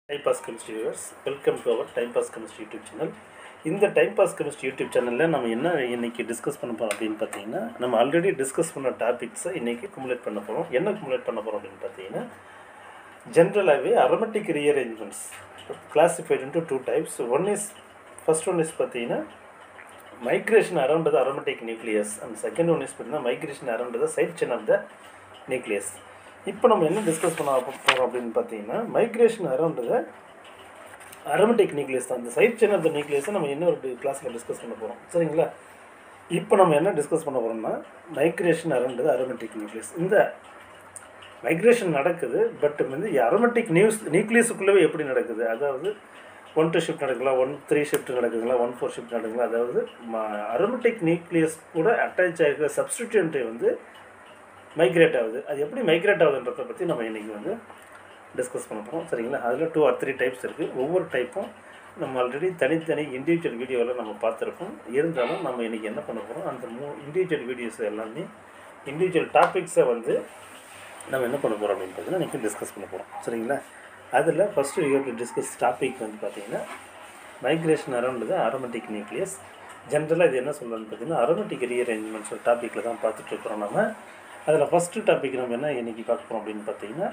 Time pass chemistry viewers welcome to our time pass chemistry YouTube channel இந்த time pass chemistry YouTube சேனலில் நம்ம என்ன இன்னைக்கு discuss பண்ண போகிறோம் அப்படின்னு பார்த்தீங்கன்னா நம்ம ஆல்ரெடி டிஸ்கஸ் பண்ண டாபிக்ஸை இன்றைக்கி குமுலேட் பண்ண போகிறோம் என்ன குமுலேட் பண்ண போகிறோம் அப்படின்னு பார்த்தீங்கன்னா ஜென்ரலாகவே aromatic rearrangements classified into two types one is first one is பார்த்தீங்கன்னா migration around the aromatic nucleus and second one is பார்த்தீங்கன்னா migration around the side chain of the nucleus இப்போ நம்ம என்ன டிஸ்கஸ் பண்ண போகிறோம் அப்படின்னு பார்த்தீங்கன்னா migration around the aromatic nucleus தான் இந்த சைட் சென் ஆஃப் த நியூக்ளியஸை நம்ம இன்னொரு கிளாஸில் டிஸ்கஸ் பண்ண போகிறோம் சரிங்களா இப்போ நம்ம என்ன டிஸ்கஸ் பண்ண போகிறோம்னா migration around the aromatic nucleus இந்த மைக்ரேஷன் நடக்குது பட் வந்து அரோமேட்டிக் நியூஸ் நியூக்ளியஸுக்குள்ளவே எப்படி நடக்குது அதாவது ஒன் டூ ஷிஃப்ட் நடக்கலாம் ஒன் த்ரீ ஷிஃப்ட் நடக்குதுங்களா ஒன் ஃபோர் ஷிஃப்ட் நடக்குங்களா அதாவது அரோமேட்டிக் நியூக்ளியஸ் கூட அட்டாச் ஆகிருக்கிற சப்ஸ்டிடியூண்ட்டை வந்து மைக்ரேட் ஆகுது அது எப்படி மைக்ரேட் ஆகுதுன்றதை பற்றி நம்ம இன்றைக்கி வந்து டிஸ்கஸ் பண்ண போகிறோம் சரிங்களா அதில் டூ ஆர் த்ரீ டைப்ஸ் இருக்குது ஒவ்வொரு டைப்பும் நம்ம ஆல்ரெடி தனித்தனி இண்டிவிஜுவல் வீடியோவில் நம்ம பார்த்துருக்கோம் இருந்தாலும் நம்ம இன்றைக்கி என்ன பண்ண போகிறோம் அந்த மூ இண்டிவிஜுவல் வீடியோஸ் எல்லாமே இண்டிவிஜுவல் டாபிக்ஸை வந்து நம்ம என்ன பண்ண போகிறோம் அப்படின்னு பார்த்தீங்கன்னா இன்றைக்கி டிஸ்கஸ் பண்ண போகிறோம் சரிங்களா அதில் first you to discuss topic வந்து பார்த்தீங்கன்னா migration around the aromatic nucleus ஜென்ரலாக இது என்ன சொல்கிறோன்னு பார்த்தீங்கன்னா அரோமேட்டிக் ரீஅரேஞ்ச்மெண்ட்ஸ் டாப்பிக்கில் தான் பார்த்துட்ருக்குறோம் நம்ம அதில் ஃபஸ்ட்டு டாபிக் நம்ம என்ன இன்றைக்கி பார்க்க போகிறோம் அப்படின்னு பார்த்தீங்கன்னா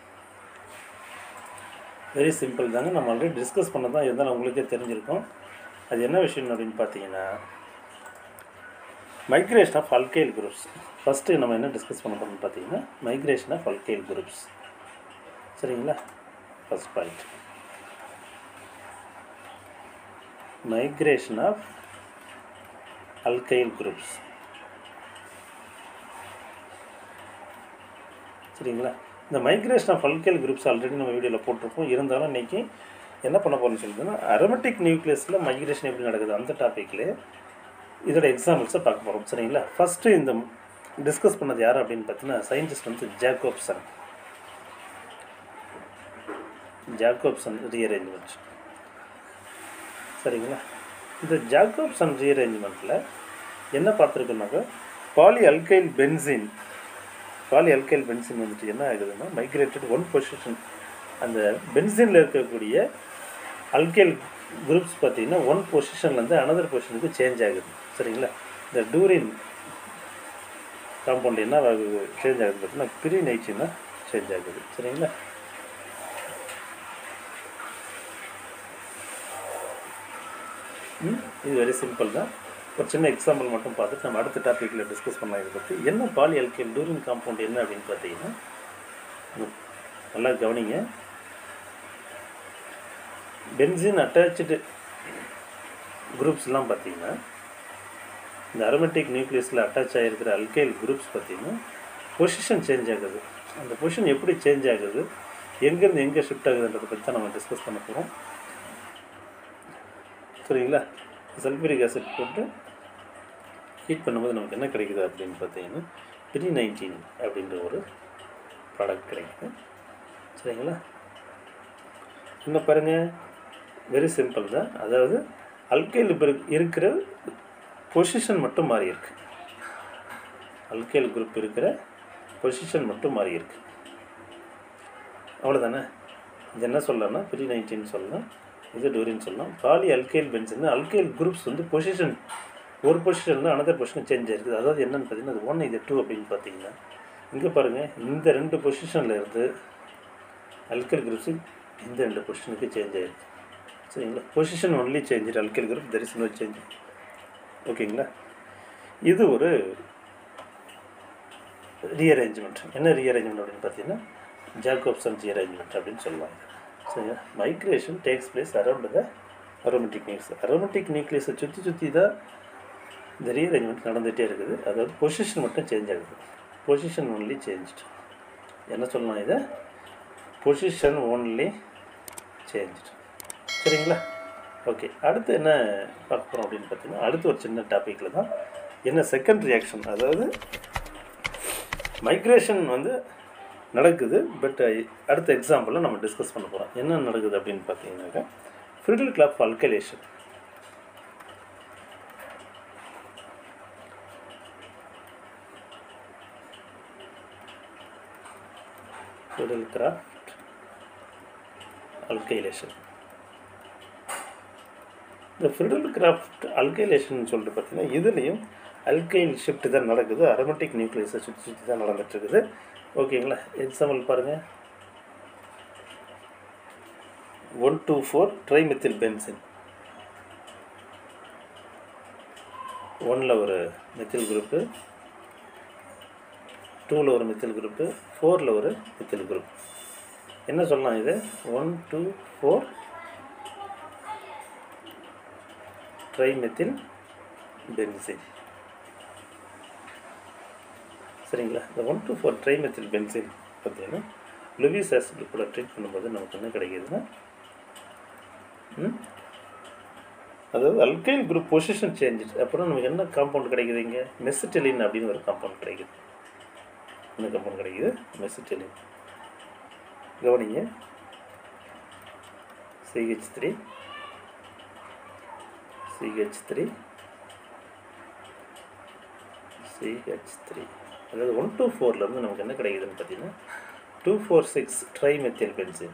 வெரி சிம்பிள் தாங்க நம்ம ஆல்ரெடி டிஸ்கஸ் பண்ண தான் இருந்தாலும் உங்களுக்கே தெரிஞ்சிருக்கும் அது என்ன விஷயம் அப்படின்னு பார்த்தீங்கன்னா migration of alkyl groups first நம்ம என்ன டிஸ்கஸ் பண்ண போகிறோம்னு பார்த்தீங்கன்னா மைக்ரேஷன் ஆஃப் அல்கைல் குரூப்ஸ் சரிங்களா first point migration of alkyl groups சரிங்களா இந்த migration of alkyl groups already நம்ம வீடியோவில் போட்டிருப்போம் இருந்தாலும் இன்றைக்கி என்ன பண்ண போகிறோம்னு சொல்லிட்டுன்னா அரோமேட்டிக் நியூக்ளியஸில் மைக்ரேஷன் எப்படி நடக்குது அந்த டாப்பிக்கில் இதோட எக்ஸாம்பிள்ஸை பார்க்க போகிறோம் சரிங்களா ஃபஸ்ட்டு இந்த டிஸ்கஸ் பண்ணது யார் அப்படின்னு பார்த்தீங்கன்னா சயின்டிஸ்ட் வந்து ஜாக்கோப்சன் ஜாக்கோப்சன் ரீஅரேஞ்ச்மெண்ட் சரிங்களா இந்த ஜாக்கோப்சன் ரீஅரேஞ்ச்மெண்ட்டில் என்ன பார்த்துருக்கோம்னாக்கா poly alkyl benzene poly alkyl benzene வந்துட்டு என்ன ஆகுதுன்னா மைக்ரேட்டட் ஒன் பொசிஷன் அந்த பென்சினில் இருக்கக்கூடிய அல்கைல் குரூப்ஸ் பார்த்தீங்கன்னா ஒன் பொசிஷன்லேருந்து அனதர் பொசிஷனுக்கு சேஞ்ச் ஆகுது சரிங்களா இந்த டூரின் காம்பவுண்ட் என்ன ஆகுது சேஞ்ச் ஆகுது பார்த்தீங்கன்னா பிரி நைச்சின்னா சேஞ்ச் ஆகுது சரிங்களா இது வெரி சிம்பிள் தான் ஒரு சின்ன எக்ஸாம்பிள் மட்டும் பார்த்துட்டு நம்ம அடுத்த டாப்பிக்கில் டிஸ்கஸ் பண்ணலாம் இதை பற்றி என்ன பாலி அல்கைல் டூரின் காம்பவுண்ட் என்ன அப்படின்னு பார்த்தீங்கன்னா நல்லா கவனிங்க பென்சின் அட்டாச்சு குரூப்ஸ்லாம் பார்த்தீங்கன்னா இந்த அரோமேட்டிக் நியூக்ளியஸில் அட்டாச் ஆகிருக்கிற அல்கைல் குரூப்ஸ் பார்த்தீங்கன்னா பொசிஷன் சேஞ்ச் ஆகுது அந்த பொசிஷன் எப்படி சேஞ்ச் ஆகுது எங்கேருந்து எங்கே ஷிஃப்ட் ஆகுதுன்றதை பற்றி தான் நம்ம டிஸ்கஸ் பண்ண போகிறோம் சரிங்களா சல்ஃபரிக் ஆசிட் போட்டு ஹீட் பண்ணும்போது நமக்கு என்ன கிடைக்குது அப்படின்னு பார்த்தீங்கன்னா த்ரீ நைன்டீன் அப்படின்ற ஒரு ப்ராடக்ட் கிடைக்குது சரிங்களா இன்னும் பாருங்கள் வெரி சிம்பிள் தான் அதாவது அல்கைல் இருக்கிற பொசிஷன் மட்டும் மாறி இருக்கு அல்கைல் குரூப் இருக்கிற பொசிஷன் மட்டும் மாறி இருக்கு அவ்வளோதானே இது என்ன சொல்லலாம்னா த்ரீ நைன்டீன் சொல்லலாம் இது டூரின் சொல்லலாம் poly alkyl benzene alkyl groups வந்து பொசிஷன் ஒரு பொசிஷனில் அனதர் பொசிஷன் சேஞ்ச் ஆயிருக்குது அதாவது என்னென்னு பார்த்தீங்கன்னா அது ஒன் இது டூ அப்படின்னு பார்த்தீங்கன்னா இங்கே பாருங்கள் இந்த ரெண்டு பொசிஷனில் இருந்து அல்கல் குரூப்ஸு இந்த ரெண்டு பொசிஷனுக்கு சேஞ்ச் ஆயிருக்கு சரிங்களா position only change alkyl group there is no change ஓகேங்களா இது ஒரு ரீஅரேஞ்ச்மெண்ட் என்ன ரீஅரேஞ்ச்மெண்ட் அப்படின்னு பார்த்தீங்கன்னா ஜாக்கோப்சன் ரீஅரேஞ்ச்மெண்ட் அப்படின்னு சொல்லுவாங்க சரிங்களா migration takes place around the aromatic nucleus aromatic நியூக்ளியஸை சுற்றி சுற்றி தான் இந்த ரீஅரேஞ்ச்மெண்ட் நடந்துகிட்டே இருக்குது அதாவது பொசிஷன் மட்டும் சேஞ்ச் ஆகுது பொசிஷன் ஒன்லி சேஞ்ச் என்ன சொல்லலாம் இதை பொசிஷன் ஓன்லி சேஞ்ச் சரிங்களா ஓகே அடுத்து என்ன பார்க்க போகிறோம் அப்படின்னு பார்த்தீங்கன்னா அடுத்து ஒரு சின்ன டாப்பிக்கில் தான் என்ன செகண்ட் ரியாக்ஷன் அதாவது மைக்ரேஷன் வந்து நடக்குது பட் அடுத்த எக்ஸாம்பிளில் நம்ம டிஸ்கஸ் பண்ண போகிறோம் என்ன நடக்குது அப்படின்னு பார்த்தீங்கன்னாக்கா Friedel craft alkylation Friedel craft alkylation இந்த ஃப்ரிடல் கிராஃப்ட் அல்கைலேஷன் சொல்லிட்டு பார்த்தீங்கன்னா இதுலேயும் அல்கைல் ஷிஃப்ட் தான் நடக்குது அரோமேட்டிக் நியூக்ளியஸை சுற்றி சுற்றி தான் நடந்துட்டுருக்குது ஓகேங்களா எக்ஸாம்பிள் பாருங்கள் one two four trimethyl benzene ஒனில் ஒரு மெத்தில் குரூப்பு டூவில் ஒரு மெத்தில் குரூப்பு ஃபோரில் ஒரு மெத்தில் குரூப் என்ன சொல்லலாம் இது one two four trimethyl benzene சரிங்களா இந்த one two four trimethyl benzene பார்த்தீங்கன்னா லுவிஸ் ஆசிட் கூட ட்ரீட் பண்ணும்போது நமக்கு என்ன கிடைக்குதுன்னா ம்? அதாவது அல்கைல் குரூப் பொசிஷன் சேஞ்சஸ் அப்புறம் நமக்கு என்ன காம்பவுண்ட் கிடைக்குது இங்கே மெசிட்டலின் அப்படின்னு ஒரு காம்பவுண்ட் கிடைக்குது என்ன காம்பவுண்ட் கிடைக்குது மெசிட்டலின் கவனிங்க CH three CH three CH three அதாவது ஒன் டூ ஃபோர்லேருந்து நமக்கு என்ன கிடைக்குதுன்னு பார்த்தீங்கன்னா two four six trimethyl benzene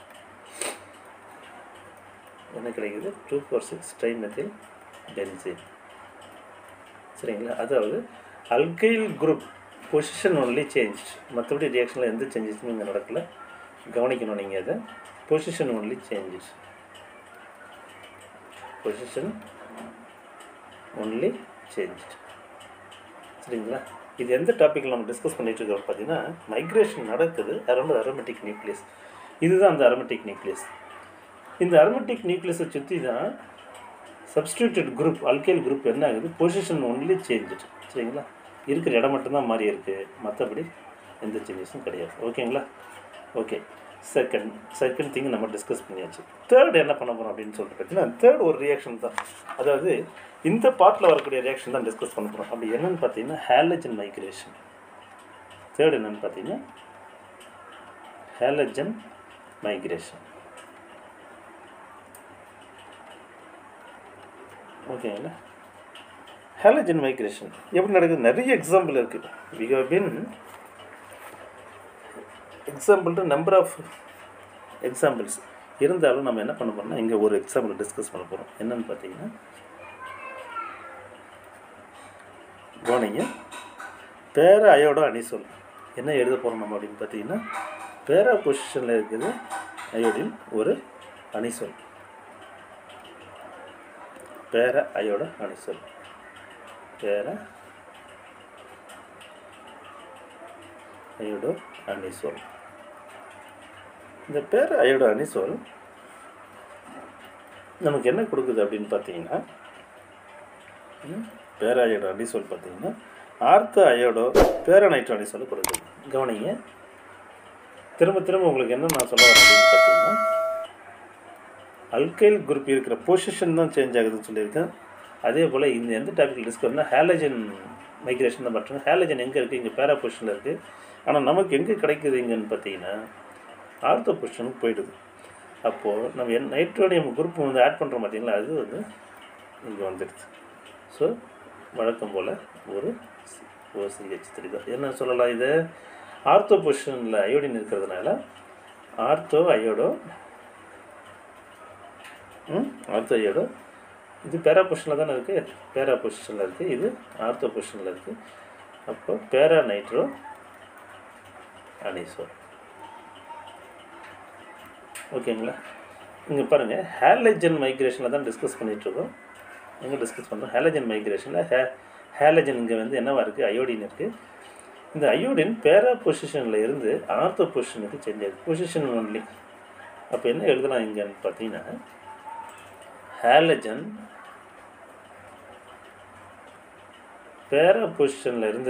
என்ன கிடைக்குது two four six trimethyl benzene சரிங்களா அதாவது alkyl group position only change மற்றபடி ரியாக்ஷனில் எந்த சேஞ்சஸும் இங்கே நடக்கல கவனிக்கணும் நீங்கள் அதை position only changes position only change சரிங்களா இது எந்த டாப்பிக்கில் நம்ம டிஸ்கஸ் பண்ணிட்டு இருக்கோம் பார்த்தீங்கன்னா மைக்ரேஷன் நடக்குது அரௌண்ட் அரோமேட்டிக் நியூக்ளியஸ் இதுதான் அந்த அரோமேட்டிக் நியூக்ளியஸ் இந்த அரோமேட்டிக் நியூக்ளியஸை சுற்றி தான் சப்ஸ்டியூட்டட் குரூப் அல்கைல் குரூப் என்ன ஆகுது பொசிஷன் ஒன்லி சேஞ்சு சரிங்களா இருக்கிற இடம் மட்டும்தான் மாறி இருக்குது மற்றபடி எந்த சேஞ்சஸும் கிடையாது ஓகேங்களா ஓகே செகண்ட் செகண்ட் திங் நம்ம டிஸ்கஸ் பண்ணியாச்சு தேர்ட் என்ன பண்ண போகிறோம் அப்படின்னு சொல்லிட்டு பார்த்தீங்கன்னா தேர்ட் ஒரு ரியாக்ஷன் தான் அதாவது இந்த பார்ட்டில் வரக்கூடிய ரியாக்ஷன் தான் டிஸ்கஸ் பண்ண போகிறோம் அப்படி என்னன்னு பார்த்தீங்கன்னா ஹேலஜன் மைக்ரேஷன் தேர்ட் என்னன்னு பார்த்தீங்கன்னா ஹேலஜன் மைக்ரேஷன் ஓகேங்களா ஹேலஜன் மைக்ரேஷன் எப்படி நடக்குது நிறைய எக்ஸாம்பிள் இருக்குது we have been example number of examples இருந்தாலும் நம்ம என்ன பண்ண போறோம்னா இங்கே ஒரு எக்ஸாம்பிள் டிஸ்கஸ் பண்ண போகிறோம் என்னன்னு பார்த்தீங்கன்னா கவனிங்க பேர அயோட அணிசொல் என்ன எழுத போகிறோம் நம்ம அப்படின்னு பார்த்தீங்கன்னா பேரா பொசிஷனில் இருக்குது அயோடின் ஒரு அணிசொல் பேர அயோட அணிசொல் பேர அயோடோ அணிசொல் இந்த பேர அயோட அணிசொல் நமக்கு என்ன கொடுக்குது அப்படின்னு பார்த்தீங்கன்னா ம், பேர அயோட அணிசொல் பார்த்தீங்கன்னா ஆர்த்த அயோடோ பேரநைட்ரோ அணிசொல் கொடுக்குது கவனிங்க திரும்ப திரும்ப உங்களுக்கு என்ன நான் சொல்ல வரேன் அப்படின்னு பார்த்தீங்கன்னா அல்கைல் குரூப் இருக்கிற பொசிஷன் தான் சேஞ்ச் ஆகுதுன்னு சொல்லியிருக்கேன் அதே போல் இந்த எந்த டாபிக் டிஸ்கஸ்னா ஹேலஜன் மைக்ரேஷன் தான் பண்ணுறோம் ஹேலஜன் எங்கே இருக்குது இங்கே பேரா பொசிஷனில் இருக்குது ஆனால் நமக்கு எங்கே கிடைக்குது இங்கன்னு பார்த்தீங்கன்னா ஆர்த்தோ பொசிஷனுக்கு போயிடுது அப்போது நம்ம என் நைட்ரோனியம் குரூப் வந்து ஆட் பண்ணுறோம் பார்த்தீங்களா அது வந்து இங்கே வந்துடுது ஸோ வழக்கம் போல் ஒரு ஓசிஹெச் த்ரீ தான் என்ன சொல்லலாம் இது ஆர்த்தோ பொசிஷனில் அயோடின் இருக்கிறதுனால ஆர்த்தோ அயோடோ ம் ஆர்த்தோ அயோடோ இது பேரா பொசிஷனில் தானே இருக்குது பேரா பொசிஷனில் இருக்குது இது ஆர்த்தோ பொசிஷனில் இருக்குது அப்போ பேரா நைட்ரோ அனிசோ ஓகேங்களா இங்கே பாருங்கள் ஹேலஜன் மைக்ரேஷனில் தான் டிஸ்கஸ் பண்ணிகிட்ருக்கோம் எங்கே டிஸ்கஸ் பண்ணுறோம் ஹேலஜன் மைக்ரேஷனில் ஹே ஹேலஜன் இங்கே வந்து என்னவா இருக்குது அயோடின் இருக்குது இந்த அயோடின் பேரா பொசிஷனில் இருந்து ஆர்த்தோ பொசிஷனுக்கு சேஞ்ச் ஆகுது பொசிஷன் ஒன்லி அப்போ என்ன எழுதலாம் இங்கன்னு பார்த்தீங்கன்னா ஹேலஜன் பேரா பொசிஷனில் இருந்து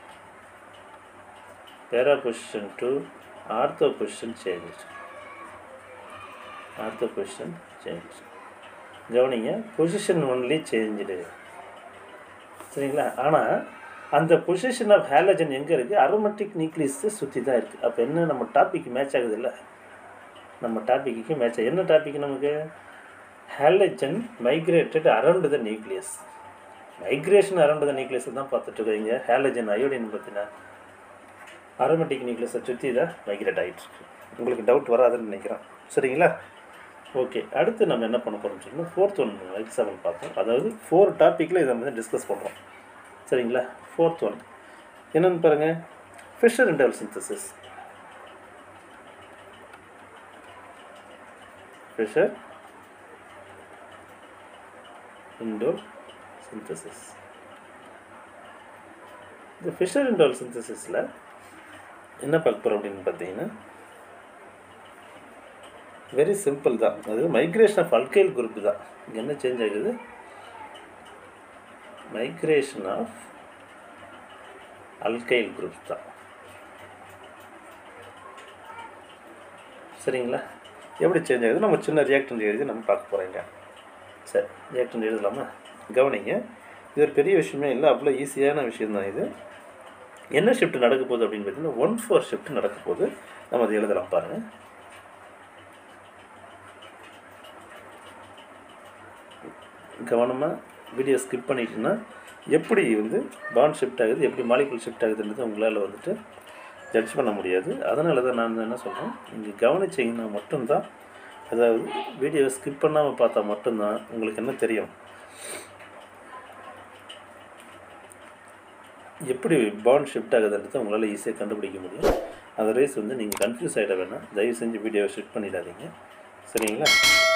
para position to ortho position change ortho position change கவனிங்க பொசிஷன் ஒன்லி சேஞ்சுடு சரிங்களா ஆனால் அந்த பொசிஷன் ஆஃப் ஹேலஜன் எங்கே இருக்குது அரோமேட்டிக் நியூக்ளியஸை சுற்றி தான் இருக்குது அப்போ என்ன நம்ம டாபிக் மேட்ச் ஆகுது இல்லை நம்ம டாப்பிக்கு மேட்ச் என்ன டாபிக் நமக்கு halogen migrated around the nucleus migration around the nucleus தான் பார்த்துட்டு இருக்கீங்க ஹேலஜன் அயோடின் பார்த்தீங்கன்னா அரோமேட்டிக் நியூக்ளியஸை சுற்றி தான் மைக்ரேட் ஆகிட்டு இருக்கு உங்களுக்கு டவுட் வராதுன்னு நினைக்கிறேன் சரிங்களா ஓகே அடுத்து நம்ம என்ன பண்ண போகிறோம்னு சொன்னால் ஃபோர்த் ஒன் எக்ஸாம்பிள் பார்ப்போம் அதாவது ஃபோர் டாப்பிக்கில் இதை வந்து டிஸ்கஸ் பண்ணுறோம் சரிங்களா ஃபோர்த் ஒன் என்னென்னு பாருங்கள் Fischer indole synthesis Fischer indole synthesis இந்த ஃபிஷர் இண்டோல் சிந்தசிஸில் என்ன பார்க்க போகிறோம் அப்படின்னு பார்த்தீங்கன்னா வெரி சிம்பிள் தான் அது மைக்ரேஷன் ஆஃப் அல்கைல் குரூப் தான் இங்கே என்ன சேஞ்ச் ஆகுது மைக்ரேஷன் ஆஃப் அல்கைல் குரூப் தான் சரிங்களா எப்படி சேஞ்ச் ஆகுது நம்ம சின்ன ரியாக்டன் எழுதி நம்ம பார்க்க போகிறோங்க சரி ரியாக்டன் எழுதலாமா கவனிங்க இது ஒரு பெரிய விஷயமே இல்லை அவ்வளோ ஈஸியான விஷயம்தான் இது என்ன ஷிஃப்ட் நடக்க போகுது அப்படின்னு பார்த்தீங்கன்னா ஒன் ஃபோர் ஷிஃப்ட் நடக்க போகுது நம்ம அதை எழுதலாம் பாருங்கள் கவனமாக வீடியோ ஸ்கிப் பண்ணிட்டீங்கன்னா எப்படி வந்து பாண்ட் ஷிஃப்ட் ஆகுது எப்படி மாலிகுல் ஷிஃப்ட் ஆகுதுன்றது உங்களால் வந்துட்டு ஜட்ஜ் பண்ண முடியாது அதனால தான் நான் என்ன சொல்கிறேன் நீங்கள் கவனிச்சிங்கன்னா மட்டும்தான் அதாவது வீடியோ ஸ்கிப் பண்ணாமல் பார்த்தா மட்டும்தான் உங்களுக்கு என்ன தெரியும் எப்படி பாண்ட் ஷிஃப்ட் ஆகுதுன்றதை உங்களால் ஈஸியாக கண்டுபிடிக்க முடியும் அதர்வைஸ் வந்து நீங்கள் கன்ஃபியூஸ் ஆகிட வேணாம் தயவு செஞ்சு வீடியோவை ஷிஃப்ட் பண்ணிடாதீங்க சரிங்களா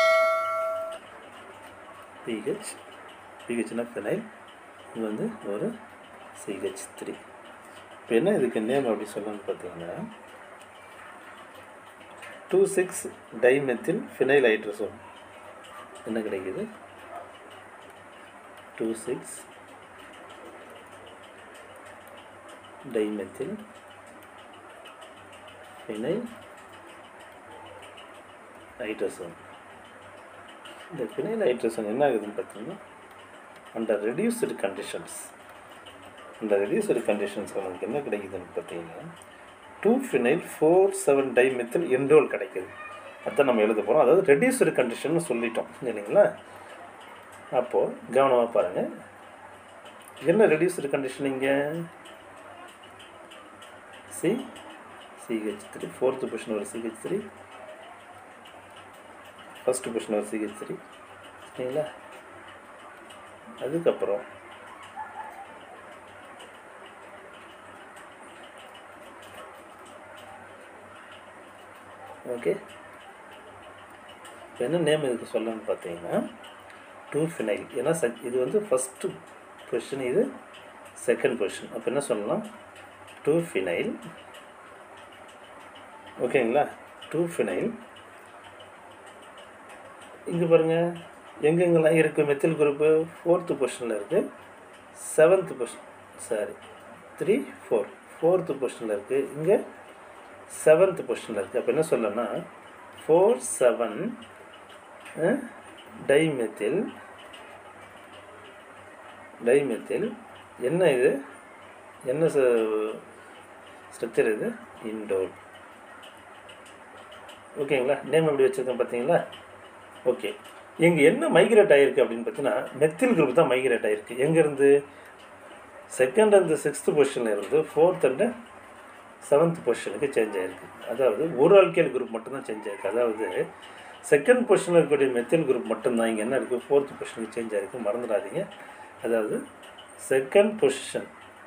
பிஹெச் பிஹெச்னா ஃபினைல் இது வந்து ஒரு சிஹெச் த்ரீ இப்போ என்ன இதுக்கு நேம் அப்படி சொல்லணும்னு பார்த்தீங்கன்னா two six dimethyl phenyl hydrazone என்ன கிடைக்குது two six dimethyl phenyl hydrazone இந்த ஃபினைல் ஹைட்ரசன் என்ன ஆகுதுன்னு பார்த்தீங்கன்னா அண்டர் ரெடியூஸ்டு கண்டிஷன்ஸ் அந்த ரெடியூஸ்டு கண்டிஷன்ஸில் நமக்கு என்ன கிடைக்குதுன்னு பார்த்தீங்கன்னா two phenyl four seven dimethyl indole கிடைக்குது அதான் நம்ம எழுத போகிறோம் அதாவது ரெடியூஸ்டு கண்டிஷன் சொல்லிட்டோம் இல்லைங்களா அப்போது கவனமாக பாருங்கள் என்ன ரெடியூஸ்டு கண்டிஷன் இங்கே C CH three fourth position ஒரு சிஹெச் த்ரீ ஃபஸ்ட்டு பொசிஷன் ஒரு சிஹெச் த்ரீ சரிங்களா அதுக்கப்புறம் ஓகே என்ன நேம் இதுக்கு சொல்லணும்னு பார்த்தீங்கன்னா டூ ஃபினைல் ஏன்னா செக் இது வந்து ஃபஸ்ட்டு பொசிஷன் இது செகண்ட் பொசிஷன் அப்போ என்ன சொல்லலாம் டூ ஃபினைல் ஓகேங்களா டூ ஃபினைல் இங்கே பாருங்கள் எங்கெங்கெல்லாம் இருக்குது மெத்தில் குரூப்பு ஃபோர்த்து பொசிஷனில் இருக்குது seventh position sorry three four fourth பொசிஷனில் இருக்குது இங்கே செவன்த்து பொசிஷனில் இருக்குது அப்போ என்ன சொல்லணும்னா ஃபோர் செவன் டைமெத்தில் டைமெத்தில் என்ன இது என்ன ஸ்ட்ரக்சர் இது இண்டோல் ஓகேங்களா நேம் எப்படி வச்சுருக்கேன் பார்த்தீங்களா ஓகே இங்கே என்ன மைக்ரேட் ஆகிருக்கு அப்படின்னு பார்த்தீங்கன்னா மெத்தில் குரூப் தான் மைக்ரேட் ஆகிருக்கு எங்கேருந்து செகண்ட் அண்ட் சிக்ஸ்த்து பொசிஷனில் இருந்து ஃபோர்த் அண்டு செவன்த் பொசிஷனுக்கு சேஞ்ச் ஆகிருக்கு அதாவது ஒரு ஆல்கேல் குரூப் மட்டும்தான் சேஞ்ச் ஆகிருக்கு அதாவது செகண்ட் பொசிஷனில் இருக்கக்கூடிய மெத்தில் குரூப் மட்டும்தான் இங்கே என்ன இருக்குது ஃபோர்த் பொசிஷனுக்கு சேஞ்ச் ஆகிருக்கு மறந்துடாதீங்க அதாவது செகண்ட் பொசிஷன்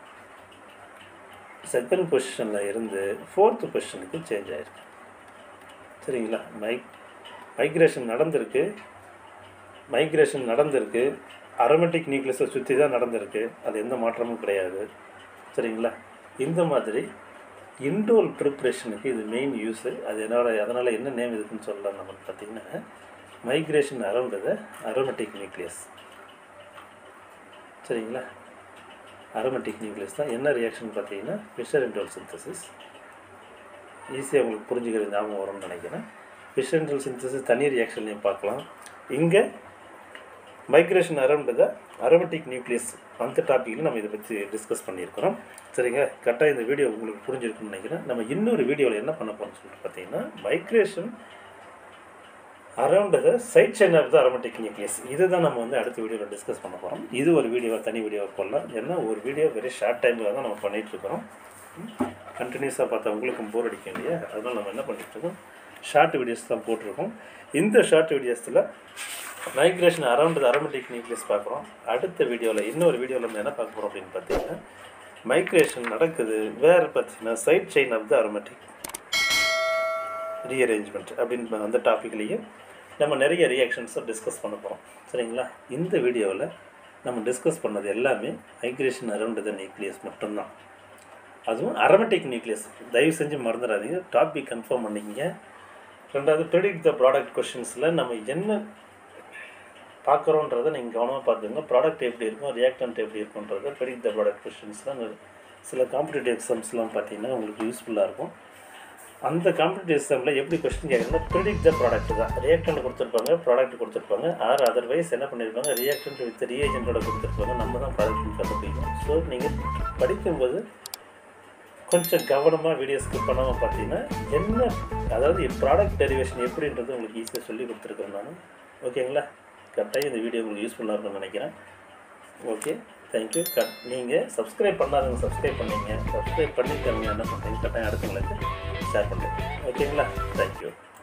செகண்ட் பொசிஷனில் இருந்து ஃபோர்த்து பொசிஷனுக்கு சேஞ்ச் ஆகிருக்கு சரிங்களா மைக் மைக்ரேஷன் நடந்திருக்கு மைக்ரேஷன் நடந்திருக்கு அரோமேட்டிக் நியூக்ளியஸை சுற்றி தான் நடந்திருக்கு அது எந்த மாற்றமும் கிடையாது சரிங்களா இந்த மாதிரி இண்டோல் ப்ரிப்ரேஷனுக்கு இது மெயின் யூஸு அது என்னோட அதனால் என்ன நேம் இதுக்குன்னு சொல்லலாம் நம்ம பார்த்தீங்கன்னா migration around the aromatic nucleus சரிங்களா அரோமேட்டிக் நியூக்ளியஸ் தான் என்ன ரியாக்ஷன் பார்த்தீங்கன்னா ஃபிஷர் இண்டோல் சிந்தசிஸ் ஈஸியாக உங்களுக்கு புரிஞ்சுக்கிற ஞாபகம் வரும்னு நினைக்கிறேன் ஃபிஷர் இண்டோல் சிந்தசிஸ் தனி ரியாக்ஷன்லையும் பார்க்கலாம் இங்கே migration around the aromatic nucleus அந்த டாப்பிக்கில் நம்ம இதை பற்றி டிஸ்கஸ் பண்ணியிருக்கிறோம் சரிங்க கரெக்டாக இந்த வீடியோ உங்களுக்கு புரிஞ்சிருக்குன்னு நினைக்கிறேன் நம்ம இன்னொரு வீடியோவில் என்ன பண்ண போகிறோம்னு சொல்லிட்டு பார்த்தீங்கன்னா migration around the side chain of the aromatic nucleus இது தான் நம்ம வந்து அடுத்த வீடியோவில் டிஸ்கஸ் பண்ண போகிறோம் இது ஒரு வீடியோ தனி வீடியோ போடலாம் ஏன்னா ஒரு வீடியோ வெரி ஷார்ட் டைமில் தான் நம்ம பண்ணிகிட்ருக்கிறோம் கண்டினியூஸாக பார்த்தா உங்களுக்கும் போர் அடிக்க இல்லையா அதனால் நம்ம என்ன பண்ணிகிட்ருக்கோம் ஷார்ட் வீடியோஸ் தான் போட்டிருக்கோம் இந்த ஷார்ட் வீடியோஸில் மைக்ரேஷன் அரௌண்ட் அரோமேட்டிக் நியூக்ளியஸ் பார்க்குறோம் அடுத்த வீடியோவில் இன்னொரு வீடியோவில் நம்ம என்ன பார்க்க போகிறோம் அப்படின்னு பார்த்தீங்கன்னா மைக்ரேஷன் நடக்குது வேறு பார்த்தீங்கன்னா side chain of the aromatic rearrangement அப்படின்னு அந்த டாப்பிக்லேயே நம்ம நிறைய ரியாக்ஷன்ஸை டிஸ்கஸ் பண்ண போகிறோம் சரிங்களா இந்த வீடியோவில் நம்ம டிஸ்கஸ் பண்ணது எல்லாமே மைக்ரேஷன் அரௌண்ட் த நியூக்ளியஸ் மட்டும்தான் அதுவும் அரமட்டிக் நியூக்ளியஸ் தயவு செஞ்சு மறந்துடாதீங்க டாபிக் கன்ஃபார்ம் பண்ணிக்கங்க ரெண்டாவது ப்ரெடிக்ட் த ப்ராடக்ட் கொஷின்ஸில் நம்ம என்ன பார்க்குறோன்றதை நீங்கள் கவனமாக பார்த்துங்க ப்ராடக்ட் எப்படி இருக்கும் ரியாக்டன்ட் எப்படி இருக்குன்றதை ப்ரெடிக்ட் த ப்ராடக்ட் கொஷின்ஸ்லாம் சில காம்படிட்டிவ் எக்ஸாம்ஸ்லாம் பார்த்தீங்கன்னா உங்களுக்கு யூஸ்ஃபுல்லாக இருக்கும் அந்த காம்படிட்டிவ் எக்ஸாமில் எப்படி கொஸ்டின் கேட்குறதுனா ப்ரிடிக்ட் த ப்ராடக்ட் தான் ரியாக்டன்ட் கொடுத்துருப்பாங்க ப்ராடக்ட் கொடுத்துருப்பாங்க ஆர் அதர்வைஸ் என்ன பண்ணியிருப்பாங்க ரியாக்டன்ட் வித் ரியேஜென்ட்டோட கொடுத்துருப்பாங்க நம்ம தான் ப்ராடக்ட் கண்டுபிடிக்கணும் ஸோ நீங்கள் படிக்கும்போது கொஞ்சம் கவனமாக வீடியோ ஸ்கிப் பண்ணாமல் பார்த்தீங்கன்னா என்ன அதாவது ப்ராடக்ட் டெரிவேஷன் எப்படின்றது உங்களுக்கு ஈஸியாக சொல்லி கொடுத்துருக்கேன் நான் ஓகேங்களா கரெக்டாக இந்த வீடியோ உங்களுக்கு யூஸ்ஃபுல்லாக இருக்கும்னு நினைக்கிறேன் ஓகே தேங்க்யூ கட் நீங்கள் சப்ஸ்கிரைப் பண்ணாதவங்க சப்ஸ்கிரைப் பண்ணீங்க சப்ஸ்கிரைப் பண்ணிட்டவங்க என்ன பண்ணுறீங்க கட்டாயம் அடுத்தவங்களுக்கு ஷேர் பண்ணுறேன் ஓகேங்களா தேங்க்யூ